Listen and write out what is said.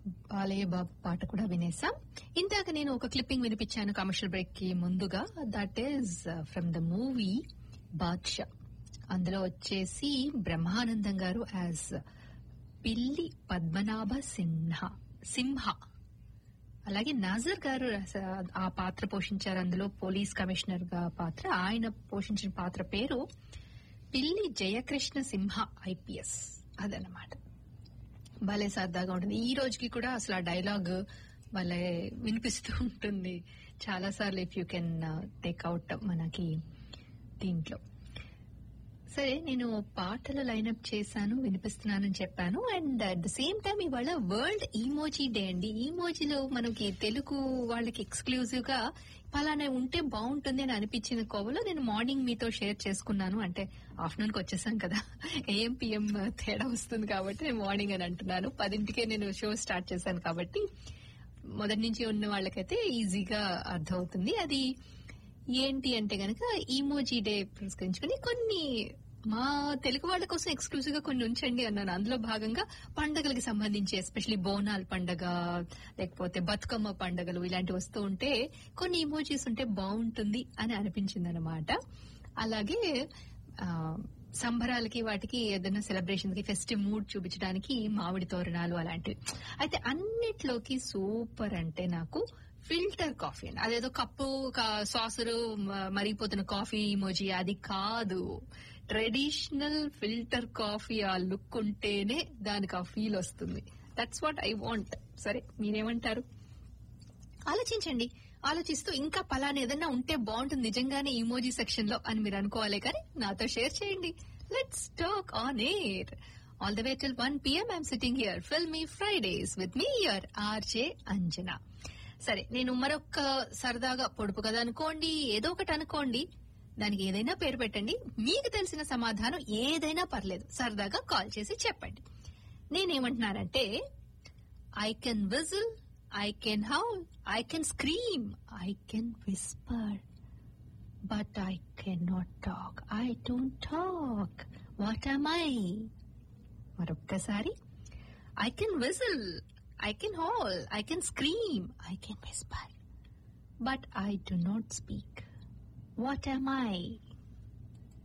బాలయ్య బాబు పాట కూడా వినేసాం ఇందాక నేను ఒక క్లిప్పింగ్ వినిపించాను కమర్షియల్ బ్రేక్ కి ముందుగా that is from the movie Baadshah అందులో వచ్చేసి బ్రహ్మానందం గారు యాజ్ పిల్లి పద్మనాభ సిన్హ సింహ అలాగే నాజర్ గారు అస- ఆ పాత్ర పోషించారు అందులో పోలీస్ కమిషనర్ గా పాత్ర ఆయన పోషించిన పాత్ర పేరు పిల్లి జయకృష్ణ సింహ ఐపీఎస్ అదనమాట భలే సరదాగా ఉంటుంది ఈ రోజుకి కూడా అసలు ఆ డైలాగ్ భలే వినిపిస్తూ ఉంటుంది చాలా సార్లు ఇఫ్ యూ కెన్ టేక్అవుట్ మనకి దీంట్లో సరే నేను పాటలు లైనప్ చేశాను వినిపిస్తున్నానని చెప్పాను and at the same time ఇవాళ వరల్డ్ ఈమోజీ డే అండి ఈమోజీలో మనకి తెలుగు వాళ్ళకి ఎక్స్క్లూజివ్ గా పలానా ఉంటే బాగుంటుంది అని అనిపించిన కోవలో నేను మార్నింగ్ మీతో షేర్ చేసుకున్నాను అంటే ఆఫ్టర్నూన్ కి వచ్చేసాం కదా ఏఎం పిఎం తేడా వస్తుంది కాబట్టి నేను మార్నింగ్ అని అంటున్నాను పదింటికే నేను షో స్టార్ట్ చేశాను కాబట్టి మొదటి నుంచి ఉన్న వాళ్ళకైతే ఈజీగా అర్థమవుతుంది అది ఏంటి అంటే గనక ఈమోజీ డే పురస్కరించుకుని కొన్ని మా తెలుగు వాళ్ళ కోసం ఎక్స్క్లూజివ్ గా కొన్ని ఉంచండి అన్నాను అందులో భాగంగా పండగలకి సంబంధించి ఎస్పెషలీ బోనాల్ పండగ లేకపోతే బతుకమ్మ పండగలు ఇలాంటివి వస్తూ ఉంటే కొన్ని ఇమోజీస్ ఉంటే బాగుంటుంది అని అనిపించింది అనమాట అలాగే ఆ, సంబరాలకి వాటికి ఏదైనా సెలబ్రేషన్ కి ఫెస్టివ్ మూడ్ చూపించడానికి మామిడి తోరణాలు అలాంటివి అయితే అన్నిట్లోకి సూపర్ అంటే నాకు ఫిల్టర్ కాఫీ అండి అదేదో కప్పు కా- సాసులు మ- మరిగిపోతున్న కాఫీ ఇమోజీ అది కాదు ట్రెడిషనల్ ఫిల్టర్ కాఫీ ఆ లుక్ ఉంటేనే దానికి ఆ ఫీల్ వస్తుంది దట్స్ వాట్ ఐ వాంట్ సరే మీరేమంటారు ఆలోచించండి ఆలోచిస్తూ ఇంకా పలానా ఏదన్నా ఉంటే బాగుంటుంది నిజంగానే ఇమోజీ సెక్షన్ లో అని మీరు అనుకోవాలి కానీ నాతో షేర్ చేయండి let's talk on air all the way till one PM I'm sitting here fill me Fridays with me ear RJ Anjana సరే నేను మరొక సరదాగా పొడుపు కదా అనుకోండి ఏదో ఒకటి అనుకోండి దానికి ఏదైనా పేరు పెట్టండి మీకు తెలిసిన సమాధానం ఏదైనా పర్లేదు సరదాగా కాల్ చేసి చెప్పండి నేనేమంటున్నానంటే I can whistle, I can howl, I can scream, I can whisper. But I cannot talk. I don't talk. What am I? మరొక్కసారి I can whistle, I can howl, I can scream, I can whisper. But I do not speak. What am I?